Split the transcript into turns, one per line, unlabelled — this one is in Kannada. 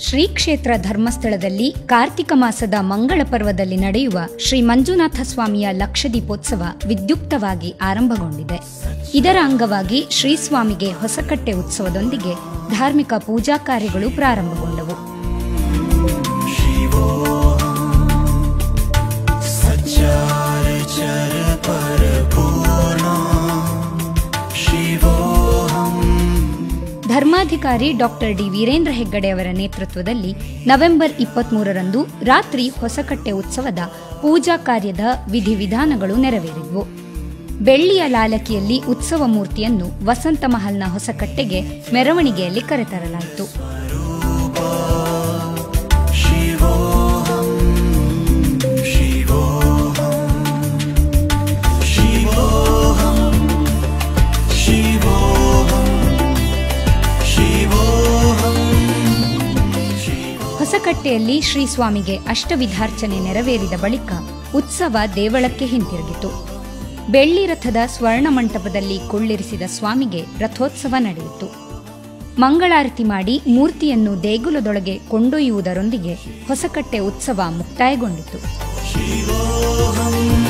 ಶ್ರೀ ಕ್ಷೇತ್ರ ಧರ್ಮಸ್ಥಳದಲ್ಲಿ ಕಾರ್ತಿಕ ಮಾಸದ ಮಂಗಳ ಪರ್ವದಲ್ಲಿ ನಡೆಯುವ ಶ್ರೀ ಮಂಜುನಾಥ ಸ್ವಾಮಿಯ ಲಕ್ಷದೀಪೋತ್ಸವ ವಿದ್ಯುಕ್ತವಾಗಿ ಆರಂಭಗೊಂಡಿದೆ ಇದರ ಅಂಗವಾಗಿ ಶ್ರೀ ಸ್ವಾಮಿಗೆ ಹೊಸಕಟ್ಟೆ ಉತ್ಸವದೊಂದಿಗೆ ಧಾರ್ಮಿಕ ಪೂಜಾ ಕಾರ್ಯಗಳು ಪ್ರಾರಂಭಗೊಂಡವು ಧರ್ಮಾಧಿಕಾರಿ ಡಾಕ್ಟರ್ ಡಿ ವೀರೇಂದ್ರ ಹೆಗ್ಗಡೆ ಅವರ ನೇತೃತ್ವದಲ್ಲಿ ನವೆಂಬರ್ ಇಪ್ಪತ್ಮೂರರಂದು ರಾತ್ರಿ ಹೊಸಕಟ್ಟೆ ಉತ್ಸವದ ಪೂಜಾ ಕಾರ್ಯದ ವಿಧಿವಿಧಾನಗಳು ನೆರವೇರಿದ್ವು ಬೆಳ್ಳಿಯ ಲಾಲಕಿಯಲ್ಲಿ ಉತ್ಸವ ಮೂರ್ತಿಯನ್ನು ವಸಂತ ಮಹಲ್ನ ಹೊಸಕಟ್ಟೆಗೆ ಮೆರವಣಿಗೆಯಲ್ಲಿ ಕರೆತರಲಾಯಿತು ಹೊಸಕಟ್ಟೆಯಲ್ಲಿ ಶ್ರೀ ಸ್ವಾಮಿಗೆ ಅಷ್ಟವಿಧಾರ್ಚನೆ ನೆರವೇರಿದ ಬಳಿಕ ಉತ್ಸವ ದೇವಳಕ್ಕೆ ಹಿಂತಿರುಗಿತು ಬೆಳ್ಳಿ ರಥದ ಸ್ವರ್ಣ ಮಂಟಪದಲ್ಲಿ ಕೊಳ್ಳಿರಿಸಿದ ಸ್ವಾಮಿಗೆ ರಥೋತ್ಸವ ನಡೆಯಿತು ಮಂಗಳಾರತಿ ಮಾಡಿ ಮೂರ್ತಿಯನ್ನು ದೇಗುಲದೊಳಗೆ ಕೊಂಡೊಯ್ಯುವುದರೊಂದಿಗೆ ಹೊಸಕಟ್ಟೆ ಉತ್ಸವ ಮುಕ್ತಾಯಗೊಂಡಿತು
ಶಿವೋಹಂ